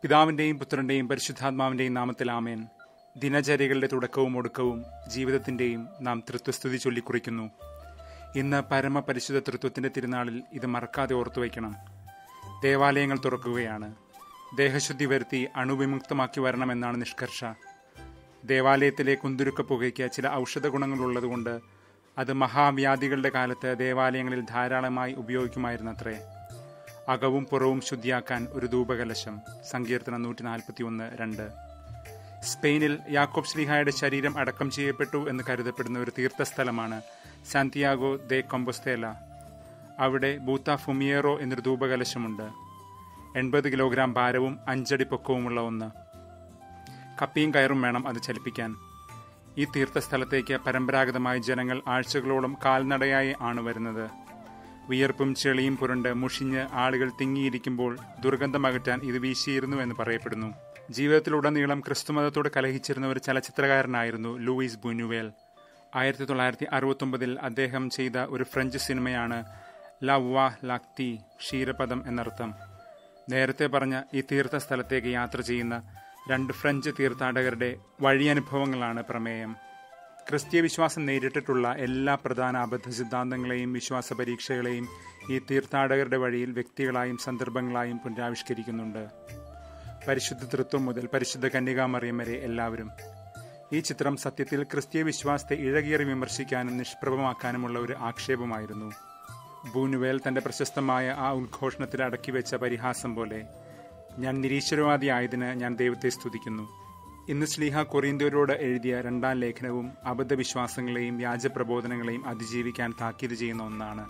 പിതാവിന്റെയും പുത്രന്റെയും പരിശുദ്ധാത്മാവിന്റെയും നാമത്തിൽ ആമേൻ ദിനചര്യകളുടെ തുടക്കവും ഒടുക്കവും ജീവിതത്തിന്റെയും നാം തൃത്വസ്തുതി ചൊല്ലിക്കുറിക്കുന്നു ഇന്ന് പരമപരിശുദ്ധ തൃത്വത്തിന്റെ തിരുനാളിൽ ഇത് മറക്കാതെ ഓർത്തുവയ്ക്കണം ദേവാലയങ്ങൾ തുറക്കുകയാണ് ദേഹശുദ്ധി വരുത്തി അണുവിമുക്തമാക്കി വരണമെന്നാണ് നിഷ്കർഷ ദേവാലയത്തിലെ കുന്തുരുക്ക പുകയ്ക്ക് ചില ഔഷധ ഗുണങ്ങളുള്ളതുകൊണ്ട് അത് മഹാവ്യാധികളുടെ കാലത്ത് ദേവാലയങ്ങളിൽ ധാരാളമായി ഉപയോഗിക്കുമായിരുന്നത്രേ അകവും പുറവും ശുദ്ധിയാക്കാൻ ഒരു ധൂപകലശം സങ്കീർത്തനം നൂറ്റി നാൽപ്പത്തി ഒന്ന് രണ്ട് സ്പെയിനിൽ യാക്കോബ് ശ്രീഹായുടെ ശരീരം അടക്കം ചെയ്യപ്പെട്ടു എന്ന് കരുതപ്പെടുന്ന ഒരു തീർത്ഥസ്ഥലമാണ് സാന്തിയാഗോ ദെ കൊമ്പൊസ്തേല അവിടെ ബൂത്ത ഫുമിയേറോ എന്നൊരു ധൂപകലശമുണ്ട് എൺപത് കിലോഗ്രാം ഭാരവും അഞ്ചടി പൊക്കവുമുള്ള ഒന്ന് കപ്പിയും കയറും വേണം അത് ചലിപ്പിക്കാൻ ഈ തീർത്ഥസ്ഥലത്തേക്ക് പരമ്പരാഗതമായി ജനങ്ങൾ ആഴ്ചകളോളം കാൽനടയായി ആണ് വരുന്നത് വിയർപ്പും ചെളിയും പുരണ്ട് മുഷിഞ്ഞ് ആളുകൾ തിങ്ങിയിരിക്കുമ്പോൾ ദുർഗന്ധമകറ്റാൻ ഇത് വീശിയിരുന്നു എന്ന് പറയപ്പെടുന്നു ജീവിതത്തിലുടനീളം ക്രിസ്തുമതത്തോട് കലഹിച്ചിരുന്ന ഒരു ചലച്ചിത്രകാരനായിരുന്നു ലൂയിസ് ബുനുവേൽ ആയിരത്തി തൊള്ളായിരത്തി അറുപത്തൊമ്പതിൽ അദ്ദേഹം ചെയ്ത ഒരു ഫ്രഞ്ച് സിനിമയാണ് ല വാ ലാക്തി ക്ഷീരപദം എന്നർത്ഥം നേരത്തെ പറഞ്ഞ ഈ തീർത്ഥ സ്ഥലത്തേക്ക് യാത്ര ചെയ്യുന്ന രണ്ട് ഫ്രഞ്ച് തീർത്ഥാടകരുടെ വഴിയനുഭവങ്ങളാണ് പ്രമേയം ക്രിസ്തീയ വിശ്വാസം നേരിട്ടിട്ടുള്ള എല്ലാ പ്രധാന അബദ്ധ സിദ്ധാന്തങ്ങളെയും വിശ്വാസ പരീക്ഷകളെയും ഈ തീർത്ഥാടകരുടെ വഴിയിൽ വ്യക്തികളായും സന്ദർഭങ്ങളായും പുനരാവിഷ്കരിക്കുന്നുണ്ട് പരിശുദ്ധ തൃത്വം മുതൽ പരിശുദ്ധ കന്യകാമറിയം വരെ എല്ലാവരും ഈ ചിത്രം സത്യത്തിൽ ക്രിസ്തീയ വിശ്വാസത്തെ ഇഴകേറി വിമർശിക്കാനും നിഷ്പ്രഭമാക്കാനുമുള്ള ഒരു ആക്ഷേപമായിരുന്നു ബൂനുവേൽ തന്റെ പ്രശസ്തമായ ആ ഉദ്ഘോഷണത്തിൽ അടക്കി വെച്ച പരിഹാസം പോലെ ഞാൻ നിരീശ്വരവാദിയായതിന് ഞാൻ ദൈവത്തെ സ്തുതിക്കുന്നു ഇന്ന് ശ്ലീഹ കൊറിയന്തോരോട് എഴുതിയ രണ്ടാം ലേഖനവും അബദ്ധവിശ്വാസങ്ങളെയും വ്യാജപ്രബോധനങ്ങളെയും അതിജീവിക്കാൻ താക്കീത് ചെയ്യുന്ന ഒന്നാണ്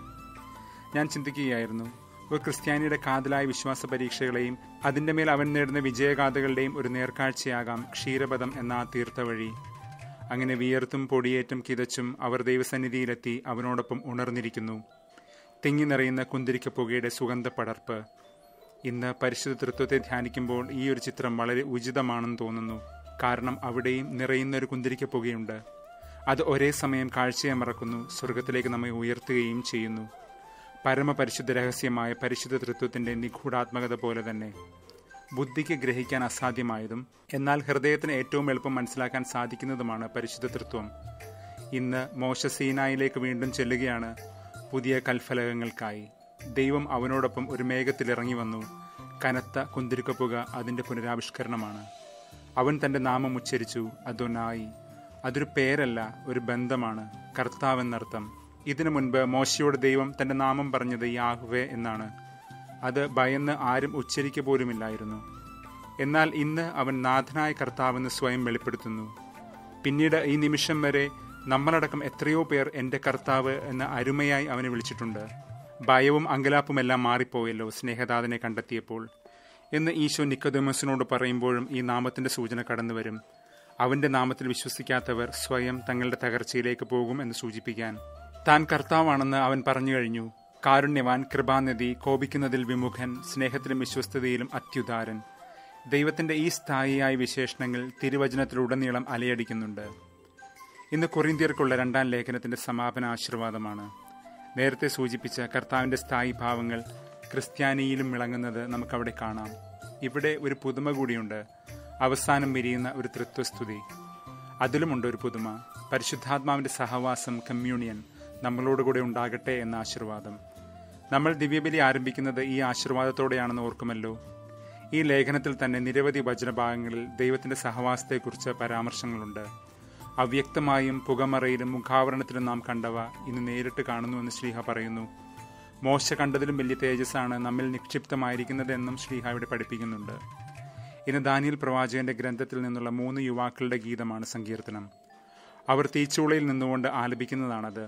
ഞാൻ ചിന്തിക്കുകയായിരുന്നു ഒരു ക്രിസ്ത്യാനിയുടെ കാതലായ വിശ്വാസ പരീക്ഷകളെയും അതിന്റെ മേൽ അവൻ നേടുന്ന വിജയഗാഥകളുടെയും ഒരു നേർക്കാഴ്ചയാകാം ക്ഷീരപദം എന്ന ആ തീർത്ഥവഴി അങ്ങനെ വിയർത്തും പൊടിയേറ്റും കിതച്ചും അവർ ദൈവസന്നിധിയിലെത്തി അവനോടൊപ്പം ഉണർന്നിരിക്കുന്നു തിങ്ങി നിറയുന്ന കുന്തിരിക്ക പുകയുടെ സുഗന്ധ പടർപ്പ് ഇന്ന് പരിശുദ്ധ തൃത്വത്തെ ധ്യാനിക്കുമ്പോൾ ഈ ഒരു ചിത്രം വളരെ ഉചിതമാണെന്ന് തോന്നുന്നു കാരണം അവിടെയും നിറയുന്ന ഒരു കുന്തിരിക്ക പുകയുണ്ട് അത് ഒരേ സമയം കാഴ്ചയെ മറക്കുന്നു സ്വർഗത്തിലേക്ക് നമ്മെ ഉയർത്തുകയും ചെയ്യുന്നു പരമപരിശുദ്ധ രഹസ്യമായ പരിശുദ്ധ തൃത്വത്തിന്റെ നിഗൂഢാത്മകത പോലെ തന്നെ ബുദ്ധിക്ക് ഗ്രഹിക്കാൻ അസാധ്യമായതും എന്നാൽ ഹൃദയത്തിന് ഏറ്റവും എളുപ്പം മനസ്സിലാക്കാൻ സാധിക്കുന്നതുമാണ് പരിശുദ്ധ തൃത്വം ഇന്ന് മോശ സീനായിലേക്ക് വീണ്ടും ചെല്ലുകയാണ് പുതിയ കൽഫലകങ്ങൾക്കായി ദൈവം അവനോടൊപ്പം ഒരു മേഘത്തിൽ ഇറങ്ങി വന്നു കനത്ത കുന്തിരിക്കപ്പുക അതിന്റെ പുനരാവിഷ്കരണമാണ് അവൻ തന്റെ നാമം ഉച്ചരിച്ചു അതൊനായി അതൊരു പേരല്ല ഒരു ബന്ധമാണ് കർത്താവെന്നർത്ഥം ഇതിനു മുൻപ് മോശയോട് ദൈവം തന്റെ നാമം പറഞ്ഞത് യാഹുവേ എന്നാണ് അത് ഭയന്ന് ആരും ഉച്ചരിക്ക പോലുമില്ലായിരുന്നു എന്നാൽ ഇന്ന് അവൻ നാഥനായ കർത്താവെന്ന് സ്വയം വെളിപ്പെടുത്തുന്നു പിന്നീട് ഈ നിമിഷം വരെ നമ്മളടക്കം എത്രയോ പേർ എൻ്റെ കർത്താവ് എന്ന അരുമയായി അവനെ വിളിച്ചിട്ടുണ്ട് ഭയവും അങ്കലാപ്പുമെല്ലാം മാറിപ്പോയല്ലോ സ്നേഹദാതനെ കണ്ടെത്തിയപ്പോൾ എന്ന് ഈശോ നിക്കോദമസിനോട് പറയുമ്പോഴും ഈ നാമത്തിന്റെ സൂചന കടന്നുവരും അവന്റെ നാമത്തിൽ വിശ്വസിക്കാത്തവർ സ്വയം തങ്ങളുടെ തകർച്ചയിലേക്ക് പോകും എന്ന് സൂചിപ്പിക്കാൻ താൻ കർത്താവാണെന്ന് അവൻ പറഞ്ഞു കഴിഞ്ഞു കാരുണ്യവാൻ കൃപാനിധി കോപിക്കുന്നതിൽ വിമുഖൻ സ്നേഹത്തിലും വിശ്വസ്തതയിലും അത്യുദാരൻ ദൈവത്തിന്റെ ഈ സ്ഥായിയായ വിശേഷണങ്ങൾ തിരുവചനത്തിലുടനീളം അലയടിക്കുന്നുണ്ട് ഇന്ന് കൊറിന്തിയർക്കുള്ള രണ്ടാം ലേഖനത്തിന്റെ സമാപന ആശീർവാദമാണ് നേരത്തെ സൂചിപ്പിച്ച കർത്താവിന്റെ സ്ഥായി ഭാവങ്ങൾ ക്രിസ്ത്യാനിയിലും വിളങ്ങുന്നത് നമുക്കവിടെ കാണാം ഇവിടെ ഒരു പുതുമ കൂടിയുണ്ട് അവസാനം വിരിയുന്ന ഒരു തൃത്വസ്തുതി അതിലുമുണ്ട് ഒരു പുതുമ പരിശുദ്ധാത്മാവിന്റെ സഹവാസം കമ്മ്യൂണിയൻ നമ്മളോടുകൂടെ ഉണ്ടാകട്ടെ എന്ന ആശീർവാദം നമ്മൾ ദിവ്യബലി ആരംഭിക്കുന്നത് ഈ ആശീർവാദത്തോടെയാണെന്ന് ഓർക്കുമല്ലോ ഈ ലേഖനത്തിൽ തന്നെ നിരവധി വചനഭാഗങ്ങളിൽ ദൈവത്തിന്റെ സഹവാസത്തെക്കുറിച്ച് പരാമർശങ്ങളുണ്ട് അവ്യക്തമായും പുകമറയിലും മുഖാവരണത്തിലും നാം കണ്ടവ ഇന്ന് നേരിട്ട് കാണുന്നുവെന്ന് ശ്രീഹ പറയുന്നു മോശ കണ്ടതിലും വലിയ തേജസ്സാണ് നമ്മിൽ നിക്ഷിപ്തമായിരിക്കുന്നതെന്നും ശ്രീഹ ഇവിടെ പഠിപ്പിക്കുന്നുണ്ട് ഇന്ന് ദാനിയൽ പ്രവാചകന്റെ ഗ്രന്ഥത്തിൽ നിന്നുള്ള മൂന്ന് യുവാക്കളുടെ ഗീതമാണ് സങ്കീർത്തനം അവർ തീച്ചൂളയിൽ നിന്നുകൊണ്ട് ആലപിക്കുന്നതാണത്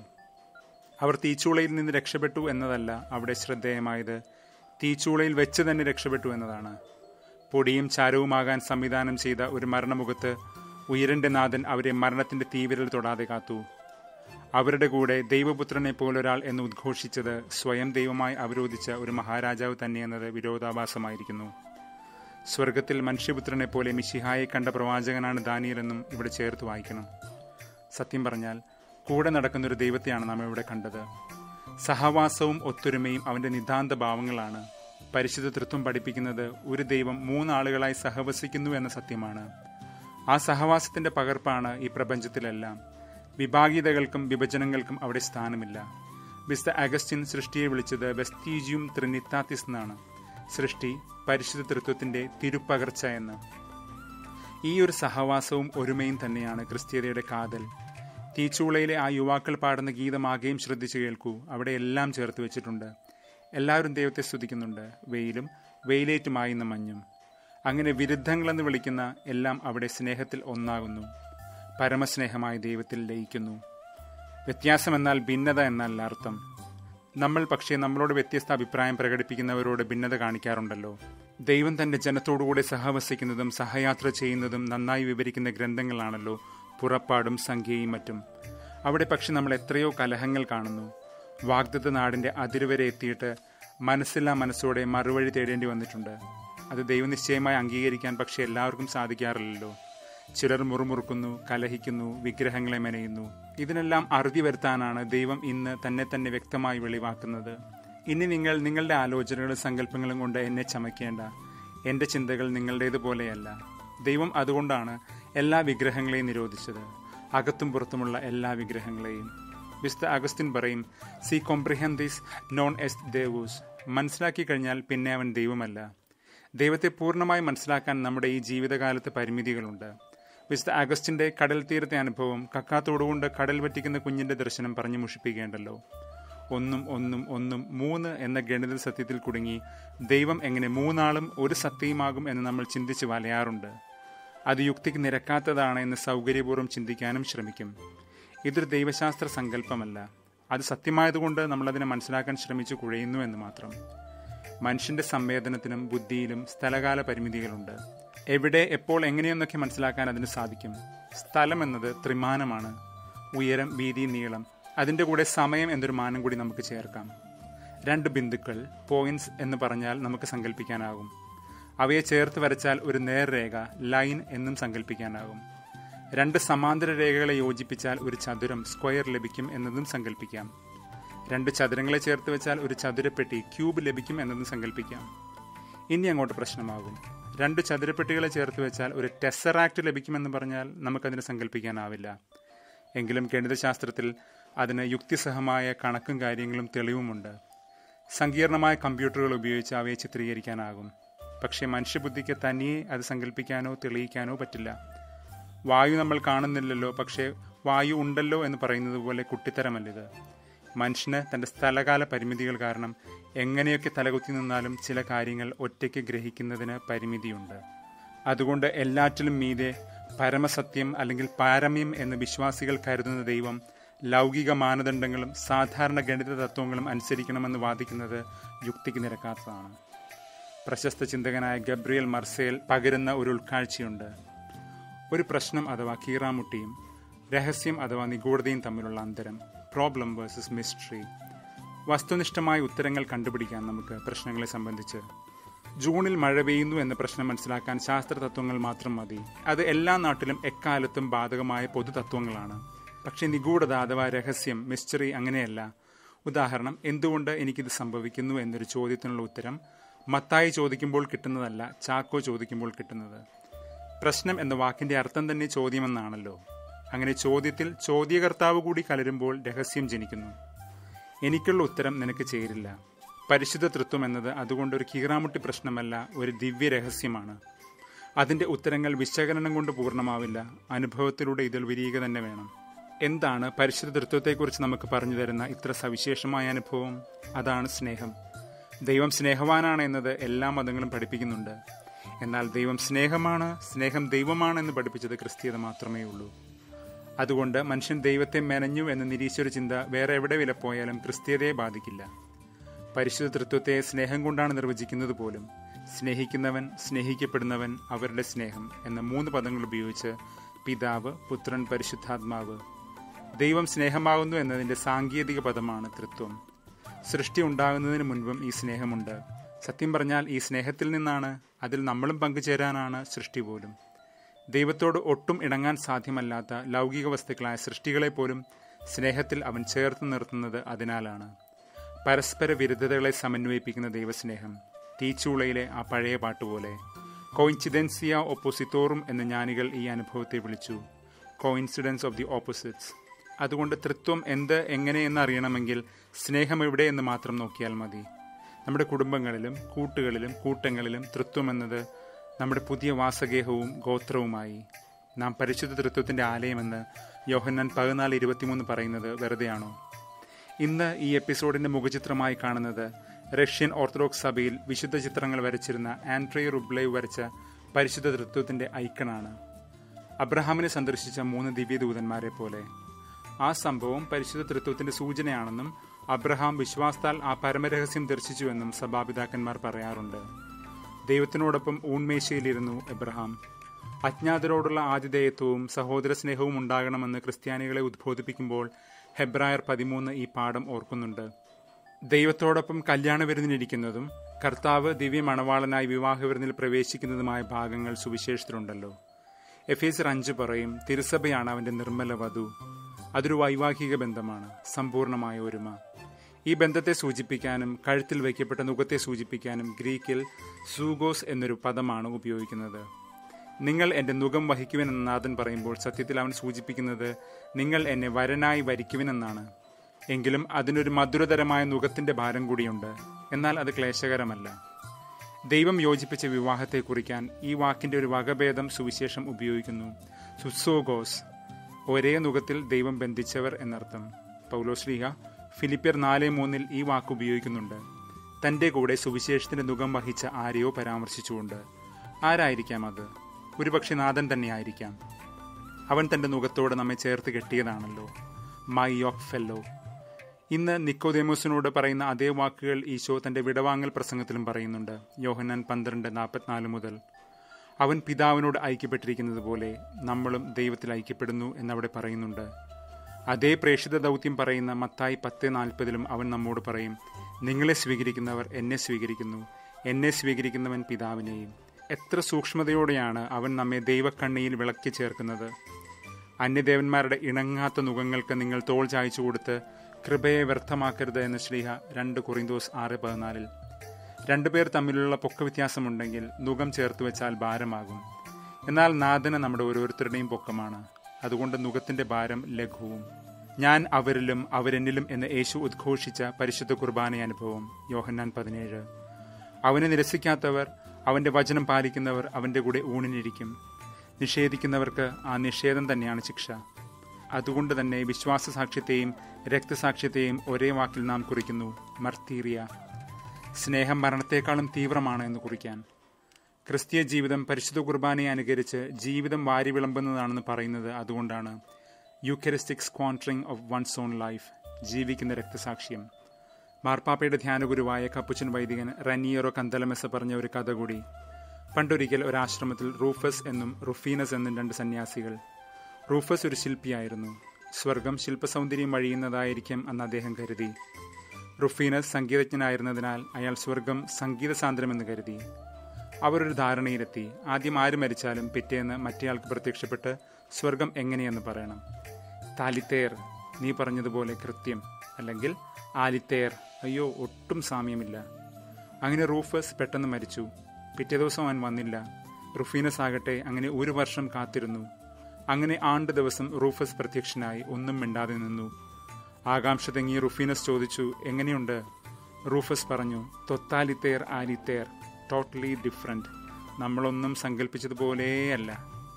അവർ തീച്ചൂളയിൽ നിന്ന് രക്ഷപ്പെട്ടു എന്നതല്ല അവിടെ ശ്രദ്ധേയമായത് തീച്ചൂളയിൽ വെച്ച് തന്നെ രക്ഷപ്പെട്ടു എന്നതാണ് പൊടിയും ചാരവുമാകാൻ സംവിധാനം ചെയ്ത ഒരു മരണമുഖത്ത് ഉയരന്റെ നാഥൻ അവരെ മരണത്തിന്റെ തീവിരൽ തൊടാതെ കാത്തു അവരുടെ കൂടെ ദൈവപുത്രനെ പോലൊരാൾ എന്ന് ഉദ്ഘോഷിച്ചത് സ്വയം ദൈവമായി അവരോധിച്ച ഒരു മഹാരാജാവ് തന്നെയെന്നത് വിരോധാഭാസമായിരിക്കുന്നു സ്വർഗത്തിൽ മനുഷ്യപുത്രനെ പോലെ മിശിഹായെ കണ്ട പ്രവാചകനാണ് ദാനിയലെന്നും ഇവിടെ ചേർത്ത് വായിക്കണം സത്യം പറഞ്ഞാൽ കൂടെ നടക്കുന്ന ഒരു ദൈവത്തെയാണ് നാം ഇവിടെ കണ്ടത് സഹവാസവും ഒത്തൊരുമയും അവന്റെ നിതാന്ത ഭാവങ്ങളാണ് പരിശുദ്ധ തൃത്വം പഠിപ്പിക്കുന്നത് ഒരു ദൈവം മൂന്നാളുകളായി സഹവസിക്കുന്നു എന്ന സത്യമാണ് ആ സഹവാസത്തിന്റെ പകർപ്പാണ് ഈ പ്രപഞ്ചത്തിലെല്ലാം വിഭാഗീയതകൾക്കും വിഭജനങ്ങൾക്കും അവിടെ സ്ഥാനമില്ല വിസ്ത അഗസ്റ്റിൻ സൃഷ്ടിയെ വിളിച്ചത് വെസ്റ്റീജിയും ത്രിനിത്താത്തിസ് എന്നാണ് സൃഷ്ടി പരിശുദ്ധ തൃത്വത്തിന്റെ തിരുപ്പകർച്ച എന്ന് ഈ ഒരു സഹവാസവും ഒരുമയും തന്നെയാണ് ക്രിസ്ത്യതയുടെ കാതൽ തീച്ചൂളയിലെ ആ യുവാക്കൾ പാടുന്ന ഗീതമാകെയും ശ്രദ്ധിച്ചു കേൾക്കൂ അവിടെ എല്ലാം ചേർത്ത് വെച്ചിട്ടുണ്ട് എല്ലാവരും ദൈവത്തെ സ്തുതിക്കുന്നുണ്ട് വെയിലും വെയിലേറ്റുമായുന്ന മഞ്ഞും അങ്ങനെ വിരുദ്ധങ്ങളെന്ന് വിളിക്കുന്ന എല്ലാം അവിടെ സ്നേഹത്തിൽ ഒന്നാകുന്നു പരമസ്നേഹമായി ദൈവത്തിൽ ലയിക്കുന്നു വ്യത്യാസം എന്നാൽ ഭിന്നത എന്നല്ല അർത്ഥം നമ്മൾ പക്ഷേ നമ്മളോട് വ്യത്യസ്ത അഭിപ്രായം പ്രകടിപ്പിക്കുന്നവരോട് ഭിന്നത കാണിക്കാറുണ്ടല്ലോ ദൈവം തന്റെ ജനത്തോടുകൂടെ സഹവസിക്കുന്നതും സഹയാത്ര ചെയ്യുന്നതും നന്നായി വിവരിക്കുന്ന ഗ്രന്ഥങ്ങളാണല്ലോ പുറപ്പാടും സംഖ്യയും മറ്റും അവിടെ പക്ഷെ നമ്മൾ എത്രയോ കലഹങ്ങൾ കാണുന്നു വാഗ്ദത്ത നാടിന്റെ അതിരുവരെ എത്തിയിട്ട് മനസ്സില്ലാ മനസ്സോടെ മറുവഴി തേടേണ്ടി വന്നിട്ടുണ്ട് അത് ദൈവനിശ്ചയമായി അംഗീകരിക്കാൻ പക്ഷെ എല്ലാവർക്കും സാധിക്കാറില്ലല്ലോ ചിലർ മുറുമുറുക്കുന്നു കലഹിക്കുന്നു വിഗ്രഹങ്ങളെ മെനയുന്നു ഇതിനെല്ലാം അറുതി വരുത്താനാണ് ദൈവം ഇന്ന് തന്നെ തന്നെ വ്യക്തമായി വെളിവാക്കുന്നത് ഇനി നിങ്ങൾ നിങ്ങളുടെ ആലോചനകളും സങ്കല്പങ്ങളും കൊണ്ട് എന്നെ ചമയ്ക്കേണ്ട എന്റെ ചിന്തകൾ നിങ്ങളുടേതുപോലെയല്ല ദൈവം അതുകൊണ്ടാണ് എല്ലാ വിഗ്രഹങ്ങളെയും നിരോധിച്ചത് അകത്തും പുറത്തുമുള്ള എല്ലാ വിഗ്രഹങ്ങളെയും വിശുദ്ധ അഗസ്റ്റിൻ പറയും സി കോംപ്രിഹൻ ദിസ് നോൺ എസ് ദേവൂസ് മനസ്സിലാക്കി കഴിഞ്ഞാൽ പിന്നെ അവൻ ദൈവമല്ല ദൈവത്തെ പൂർണ്ണമായി മനസ്സിലാക്കാൻ നമ്മുടെ ഈ ജീവിതകാലത്ത് പരിമിതികളുണ്ട് വിശുദ്ധ അഗസ്റ്റിന്റെ കടൽ തീരത്തെ അനുഭവം കക്കാത്തോടുകൊണ്ട് കടൽ വറ്റിക്കുന്ന കുഞ്ഞിന്റെ ദർശനം പറഞ്ഞു മുഷിപ്പിക്കേണ്ടല്ലോ ഒന്നും ഒന്നും ഒന്നും മൂന്ന് എന്ന ഗണിത സത്യത്തിൽ കുടുങ്ങി ദൈവം എങ്ങനെ മൂന്നാളും ഒരു സത്യമാകും എന്ന് നമ്മൾ ചിന്തിച്ച് വലയാറുണ്ട് അത് യുക്തിക്ക് നിരക്കാത്തതാണ് എന്ന് സൗകര്യപൂർവ്വം ചിന്തിക്കാനും ശ്രമിക്കും ഇതൊരു ദൈവശാസ്ത്ര സങ്കല്പമല്ല അത് സത്യമായതുകൊണ്ട് നമ്മളതിനെ മനസ്സിലാക്കാൻ ശ്രമിച്ചു കുഴയുന്നു എന്ന് മാത്രം മനുഷ്യന്റെ സംവേദനത്തിനും ബുദ്ധിയിലും സ്ഥലകാല പരിമിതികളുണ്ട് എവിടെ എപ്പോൾ എങ്ങനെയെന്നൊക്കെ മനസ്സിലാക്കാൻ അതിന് സാധിക്കും സ്ഥലം എന്നത് ത്രിമാനമാണ് ഉയരം വീതി നീളം അതിൻ്റെ കൂടെ സമയം എന്നൊരു മാനം കൂടി നമുക്ക് ചേർക്കാം രണ്ട് ബിന്ദുക്കൾ പോയിന്റ്സ് എന്ന് പറഞ്ഞാൽ നമുക്ക് സങ്കല്പിക്കാനാകും അവയെ ചേർത്ത് വരച്ചാൽ ഒരു നേർരേഖ ലൈൻ എന്നും സങ്കല്പിക്കാനാകും രണ്ട് സമാന്തര രേഖകളെ യോജിപ്പിച്ചാൽ ഒരു ചതുരം സ്ക്വയർ ലഭിക്കും എന്നതും സങ്കല്പിക്കാം രണ്ട് ചതുരങ്ങളെ ചേർത്ത് വെച്ചാൽ ഒരു ചതുരപ്പെട്ടി ക്യൂബ് ലഭിക്കും എന്നതും സങ്കല്പിക്കാം ഇനി അങ്ങോട്ട് പ്രശ്നമാകും രണ്ട് ചതുരപ്പെട്ടികളെ ചേർത്ത് വെച്ചാൽ ഒരു ടെസറാക്ട് ലഭിക്കുമെന്ന് പറഞ്ഞാൽ നമുക്കതിന് സങ്കല്പിക്കാനാവില്ല എങ്കിലും ഗണിതശാസ്ത്രത്തിൽ അതിന് യുക്തിസഹമായ കണക്കും കാര്യങ്ങളും തെളിവുമുണ്ട് സങ്കീർണമായ കമ്പ്യൂട്ടറുകൾ ഉപയോഗിച്ച് അവയെ ചിത്രീകരിക്കാനാകും പക്ഷേ മനുഷ്യബുദ്ധിക്ക് തനിയെ അത് സങ്കല്പിക്കാനോ തെളിയിക്കാനോ പറ്റില്ല വായു നമ്മൾ കാണുന്നില്ലല്ലോ പക്ഷേ വായു ഉണ്ടല്ലോ എന്ന് പറയുന്നത് പോലെ കുട്ടിത്തരമല്ലിത് മനുഷ്യന് തൻ്റെ സ്ഥലകാല പരിമിതികൾ കാരണം എങ്ങനെയൊക്കെ തലകുത്തി നിന്നാലും ചില കാര്യങ്ങൾ ഒറ്റയ്ക്ക് ഗ്രഹിക്കുന്നതിന് പരിമിതിയുണ്ട് അതുകൊണ്ട് എല്ലാറ്റിലും മീതെ പരമസത്യം അല്ലെങ്കിൽ പാരമ്യം എന്ന് വിശ്വാസികൾ കരുതുന്ന ദൈവം ലൗകിക മാനദണ്ഡങ്ങളും സാധാരണ ഗണിത തത്വങ്ങളും അനുസരിക്കണമെന്ന് വാദിക്കുന്നത് യുക്തിക്ക് നിരക്കാത്തതാണ് പ്രശസ്ത ചിന്തകനായ ഗബ്രിയൽ മർസേൽ പകരുന്ന ഒരു ഉൾക്കാഴ്ചയുണ്ട് ഒരു പ്രശ്നം അഥവാ കീറാമുട്ടിയും രഹസ്യം അഥവാ നിഗൂഢതയും തമ്മിലുള്ള അന്തരം പ്രോബ്ലം വേഴ്സസ് മിസ്റ്ററി വസ്തുനിഷ്ഠമായ ഉത്തരങ്ങൾ കണ്ടുപിടിക്കാം നമുക്ക് പ്രശ്നങ്ങളെ സംബന്ധിച്ച് ജൂണിൽ മഴ പെയ്യുന്നു എന്ന പ്രശ്നം മനസ്സിലാക്കാൻ ശാസ്ത്ര തത്വങ്ങൾ മാത്രം മതി അത് എല്ലാ നാട്ടിലും എക്കാലത്തും ബാധകമായ പൊതുതത്വങ്ങളാണ് പക്ഷേ നിഗൂഢത അഥവാ രഹസ്യം മിസ്റ്ററി അങ്ങനെയല്ല ഉദാഹരണം എന്തുകൊണ്ട് എനിക്കിത് സംഭവിക്കുന്നു എന്നൊരു ചോദ്യത്തിനുള്ള ഉത്തരം മത്തായി ചോദിക്കുമ്പോൾ കിട്ടുന്നതല്ല ചാക്കോ ചോദിക്കുമ്പോൾ കിട്ടുന്നത് പ്രശ്നം എന്ന വാക്കിന്റെ അർത്ഥം തന്നെ ചോദ്യമെന്നാണല്ലോ അങ്ങനെ ചോദ്യത്തിൽ ചോദ്യകർത്താവ് കൂടി കലരുമ്പോൾ രഹസ്യം ജനിക്കുന്നു എനിക്കുള്ള ഉത്തരം നിനക്ക് ചേരില്ല പരിശുദ്ധ തൃത്വം എന്നത് അതുകൊണ്ട് ഒരു കീറാമുട്ടി പ്രശ്നമല്ല ഒരു ദിവ്യ രഹസ്യമാണ് അതിന്റെ ഉത്തരങ്ങൾ വിശകലനം കൊണ്ട് പൂർണ്ണമാവില്ല അനുഭവത്തിലൂടെ ഇതിൽ വിരിയുക തന്നെ വേണം എന്താണ് പരിശുദ്ധ തൃത്വത്തെക്കുറിച്ച് നമുക്ക് പറഞ്ഞു തരുന്ന ഇത്ര സവിശേഷമായ അനുഭവം അതാണ് സ്നേഹം ദൈവം സ്നേഹവാനാണ് എന്നത് എല്ലാ മതങ്ങളും പഠിപ്പിക്കുന്നുണ്ട് എന്നാൽ ദൈവം സ്നേഹമാണ് സ്നേഹം ദൈവമാണ് എന്ന് പഠിപ്പിച്ചത് ക്രിസ്തീയത മാത്രമേ ഉള്ളൂ അതുകൊണ്ട് മനുഷ്യൻ ദൈവത്തെ മെനഞ്ഞു എന്ന നിരീശ്വര ചിന്ത വേറെ എവിടെ വിലപ്പോയാലും ക്രിസ്തീയതയെ ബാധിക്കില്ല പരിശുദ്ധ തൃത്വത്തെ സ്നേഹം കൊണ്ടാണ് നിർവചിക്കുന്നത് പോലും സ്നേഹിക്കുന്നവൻ സ്നേഹിക്കപ്പെടുന്നവൻ അവരുടെ സ്നേഹം എന്ന മൂന്ന് പദങ്ങൾ ഉപയോഗിച്ച് പിതാവ് പുത്രൻ പരിശുദ്ധാത്മാവ് ദൈവം സ്നേഹമാകുന്നു എന്നതിന്റെ സാങ്കേതിക പദമാണ് തൃത്വം സൃഷ്ടി ഉണ്ടാകുന്നതിന് മുൻപും ഈ സ്നേഹമുണ്ട് സത്യം പറഞ്ഞാൽ ഈ സ്നേഹത്തിൽ നിന്നാണ് അതിൽ നമ്മളും പങ്കുചേരാനാണ് സൃഷ്ടി പോലും ദൈവത്തോട് ഒട്ടും ഇണങ്ങാൻ സാധ്യമല്ലാത്ത ലൗകിക വസ്തുക്കളായ സൃഷ്ടികളെ പോലും സ്നേഹത്തിൽ അവൻ ചേർത്ത് നിർത്തുന്നത് അതിനാലാണ് പരസ്പര വിരുദ്ധതകളെ സമന്വയിപ്പിക്കുന്ന ദൈവസ്നേഹം തീച്ചൂളയിലെ ആ പഴയ പാട്ടുപോലെ കോയിൻസിഡൻസിയ ഒപ്പോസിറ്റോറും എന്ന ജ്ഞാനികൾ ഈ അനുഭവത്തെ വിളിച്ചു കോയിൻസിഡൻസ് ഓഫ് ദി ഓപ്പോസിറ്റ്സ് അതുകൊണ്ട് തൃത്വം എന്ത് എങ്ങനെ എന്ന് അറിയണമെങ്കിൽ സ്നേഹം എവിടെ എന്ന് മാത്രം നോക്കിയാൽ മതി നമ്മുടെ കുടുംബങ്ങളിലും കൂട്ടുകളിലും കൂട്ടങ്ങളിലും തൃത്വം എന്നത് നമ്മുടെ പുതിയ വാസഗേഹവും ഗോത്രവുമായി നാം പരിശുദ്ധ തൃത്വത്തിന്റെ ആലയമെന്ന് യോഹന്നാൻ പതിനാല് ഇരുപത്തിമൂന്ന് പറയുന്നത് വെറുതെയാണോ ഇന്ന് ഈ എപ്പിസോഡിന്റെ മുഖചിത്രമായി കാണുന്നത് റഷ്യൻ ഓർത്തഡോക്സ് സഭയിൽ വിശുദ്ധ ചിത്രങ്ങൾ വരച്ചിരുന്ന ആൻഡ്രേ റുബ്ലേവ് വരച്ച പരിശുദ്ധ തൃത്വത്തിന്റെ ഐക്കണാണ് അബ്രഹാമിനെ സന്ദർശിച്ച മൂന്ന് ദിവ്യദൂതന്മാരെ പോലെ ആ സംഭവം പരിശുദ്ധ തൃത്വത്തിന്റെ സൂചനയാണെന്നും അബ്രഹാം വിശ്വാസത്താൽ ആ പരമരഹസ്യം ദർശിച്ചുവെന്നും സഭാപിതാക്കന്മാർ പറയാറുണ്ട് ദൈവത്തിനോടൊപ്പം ഊൺമേശയിലിരുന്നു എബ്രഹാം അജ്ഞാതരോടുള്ള ആതിഥേയത്വവും സഹോദര സ്നേഹവും ഉണ്ടാകണമെന്ന് ക്രിസ്ത്യാനികളെ ഉദ്ബോധിപ്പിക്കുമ്പോൾ ഹെബ്രായർ പതിമൂന്ന് ഈ പാഠം ഓർക്കുന്നുണ്ട് ദൈവത്തോടൊപ്പം കല്യാണ വിരുന്നിനിരിക്കുന്നതും കർത്താവ് ദിവ്യ മണവാളനായി വിവാഹ വിരുന്നിൽ പ്രവേശിക്കുന്നതുമായ ഭാഗങ്ങൾ സുവിശേഷത്തിലുണ്ടല്ലോ എഫേസർ അഞ്ച് പറയും തിരുസഭയാണ് അവന്റെ നിർമ്മല വധു അതൊരു വൈവാഹിക ബന്ധമാണ് സമ്പൂർണമായ ഒരുമ ഈ ബന്ധത്തെ സൂചിപ്പിക്കാനും കഴുത്തിൽ വയ്ക്കപ്പെട്ട നുഖത്തെ സൂചിപ്പിക്കാനും ഗ്രീക്കിൽ സൂഗോസ് എന്നൊരു പദമാണ് ഉപയോഗിക്കുന്നത് നിങ്ങൾ എൻ്റെ നുഖം വഹിക്കുവിനെന്ന് നാഥൻ പറയുമ്പോൾ സത്യത്തിൽ അവൻ സൂചിപ്പിക്കുന്നത് നിങ്ങൾ എന്നെ വരനായി വരിക്കുവിനെന്നാണ് എങ്കിലും അതിനൊരു മധുരതരമായ നുഖത്തിന്റെ ഭാരം കൂടിയുണ്ട് എന്നാൽ അത് ക്ലേശകരമല്ല ദൈവം യോജിപ്പിച്ച വിവാഹത്തെ കുറിക്കാൻ ഈ വാക്കിന്റെ ഒരു വകഭേദം സുവിശേഷം ഉപയോഗിക്കുന്നു സുസോഗോസ് ഒരേ നുഖത്തിൽ ദൈവം ബന്ധിച്ചവർ എന്നർത്ഥം പൗലോശ്ലീഹ ഫിലിപ്പിയർ നാല് മൂന്നിൽ ഈ വാക്ക് ഉപയോഗിക്കുന്നുണ്ട് തന്റെ കൂടെ സുവിശേഷത്തിന്റെ നുഖം വഹിച്ച ആരെയോ പരാമർശിച്ചുകൊണ്ട് ആരായിരിക്കാം അത് ഒരുപക്ഷെ നാഥൻ തന്നെയായിരിക്കാം അവൻ തന്റെ മുഖത്തോട് നമ്മെ ചേർത്ത് കെട്ടിയതാണല്ലോ മൈ യോക്ക് ഫെല്ലോ ഇന്ന് നിക്കോദേമോസിനോട് പറയുന്ന അതേ വാക്കുകൾ ഈശോ തന്റെ വിടവാങ്ങൽ പ്രസംഗത്തിലും പറയുന്നുണ്ട് യോഹന്നാൻ പന്ത്രണ്ട് നാൽപ്പത്തിനാല് മുതൽ അവൻ പിതാവിനോട് ഐക്യപ്പെട്ടിരിക്കുന്നത് പോലെ നമ്മളും ദൈവത്തിൽ ഐക്യപ്പെടുന്നു എന്നവിടെ പറയുന്നുണ്ട് അതേ പ്രേക്ഷിത ദൗത്യം പറയുന്ന മത്തായി പത്ത് നാൽപ്പതിലും അവൻ നമ്മോട് പറയും നിങ്ങളെ സ്വീകരിക്കുന്നവർ എന്നെ സ്വീകരിക്കുന്നു എന്നെ സ്വീകരിക്കുന്നവൻ പിതാവിനെയും എത്ര സൂക്ഷ്മതയോടെയാണ് അവൻ നമ്മെ ദൈവക്കണ്ണിയിൽ വിളക്കി ചേർക്കുന്നത് അന്യദേവന്മാരുടെ ഇണങ്ങാത്ത മുഖങ്ങൾക്ക് നിങ്ങൾ തോൾ ചായച്ചു കൊടുത്ത് കൃപയെ വ്യർത്ഥമാക്കരുത് എന്ന് ശ്രീഹ രണ്ട് കുറിന്തോസ് ആറ് പതിനാലിൽ രണ്ടുപേർ തമ്മിലുള്ള പൊക്ക വ്യത്യാസമുണ്ടെങ്കിൽ നുഖം ചേർത്ത് വെച്ചാൽ ഭാരമാകും എന്നാൽ നാഥന് നമ്മുടെ ഓരോരുത്തരുടെയും പൊക്കമാണ് അതുകൊണ്ട് നുഖത്തിന്റെ ഭാരം ലഘുവും ഞാൻ അവരിലും അവരെന്നിലും എന്ന് യേശു ഉദ്ഘോഷിച്ച പരിശുദ്ധ കുർബാന അനുഭവം യോഹന്നാൻ പതിനേഴ് അവനെ നിരസിക്കാത്തവർ അവന്റെ വചനം പാലിക്കുന്നവർ അവന്റെ കൂടെ ഊണിനിരിക്കും നിഷേധിക്കുന്നവർക്ക് ആ നിഷേധം തന്നെയാണ് ശിക്ഷ അതുകൊണ്ട് തന്നെ വിശ്വാസ സാക്ഷ്യത്തെയും രക്തസാക്ഷ്യത്തെയും ഒരേ വാക്കിൽ നാം കുറിക്കുന്നു മർത്തീറിയ സ്നേഹം മരണത്തെക്കാളും തീവ്രമാണ് എന്ന് കുറിക്കാൻ ക്രിസ്തീയ ജീവിതം പരിശുദ്ധ കുർബാനയെ അനുകരിച്ച് ജീവിതം വാരി വിളമ്പുന്നതാണെന്ന് പറയുന്നത് അതുകൊണ്ടാണ് eucharistic squandering of one's own life ജീവിക്കുന്ന രക്തസാക്ഷ്യം മാർപ്പാപ്പയുടെ ധ്യാനഗുരുവായ കപ്പുച്ചൻ വൈദികൻ റനിയറോ കന്തലമെസ പറഞ്ഞ ഒരു കഥ കൂടി പണ്ടൊരിക്കൽ ഒരാശ്രമത്തിൽ റൂഫസ് എന്നും റുഫീനസ് എന്നും രണ്ട് സന്യാസികൾ റൂഫസ് ഒരു ശില്പിയായിരുന്നു സ്വർഗം ശില്പസൗന്ദര്യം വഴിയുന്നതായിരിക്കും അന്ന് അദ്ദേഹം കരുതി റുഫീനസ് സംഗീതജ്ഞനായിരുന്നതിനാൽ അയാൾ സ്വർഗം സംഗീത സാന്ദ്രമെന്ന് കരുതി അവർ ഒരു ധാരണയിലെത്തി ആദ്യം ആര് മരിച്ചാലും പിറ്റേന്ന് മറ്റേയാൾക്ക് പ്രത്യക്ഷപ്പെട്ട് സ്വർഗം എങ്ങനെയെന്ന് പറയണം താലിത്തേർ നീ പറഞ്ഞതുപോലെ കൃത്യം അല്ലെങ്കിൽ ആലിത്തേർ അയ്യോ ഒട്ടും സാമ്യമില്ല അങ്ങനെ റൂഫസ് പെട്ടെന്ന് മരിച്ചു പിറ്റേ ദിവസം അവൻ വന്നില്ല റുഫീനസ് ആകട്ടെ അങ്ങനെ ഒരു വർഷം കാത്തിരുന്നു അങ്ങനെ ആണ്ട് ദിവസം റൂഫസ് പ്രത്യക്ഷനായി ഒന്നും മിണ്ടാതെ നിന്നു ആകാംക്ഷ തെങ്ങിയ റുഫീനസ് ചോദിച്ചു എങ്ങനെയുണ്ട് റൂഫസ് പറഞ്ഞു തൊത്താലിത്തേർ ആലിത്തേർ ടോട്ടലി ഡിഫറെന്റ് നമ്മളൊന്നും സങ്കല്പിച്ചതുപോലെയല്ല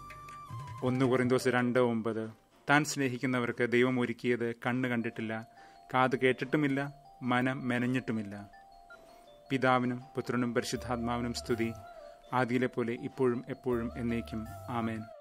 ഒന്ന് കുറിന്തോസ് രണ്ട് ഒമ്പത് താൻ സ്നേഹിക്കുന്നവർക്ക് ദൈവം ഒരുക്കിയത് കണ്ണ് കണ്ടിട്ടില്ല കാത് കേട്ടിട്ടുമില്ല മനം മെനഞ്ഞിട്ടുമില്ല പിതാവിനും പുത്രനും പരിശുദ്ധാത്മാവിനും സ്തുതി ആദിയിലെ പോലെ ഇപ്പോഴും എപ്പോഴും എന്നേക്കും ആമേൻ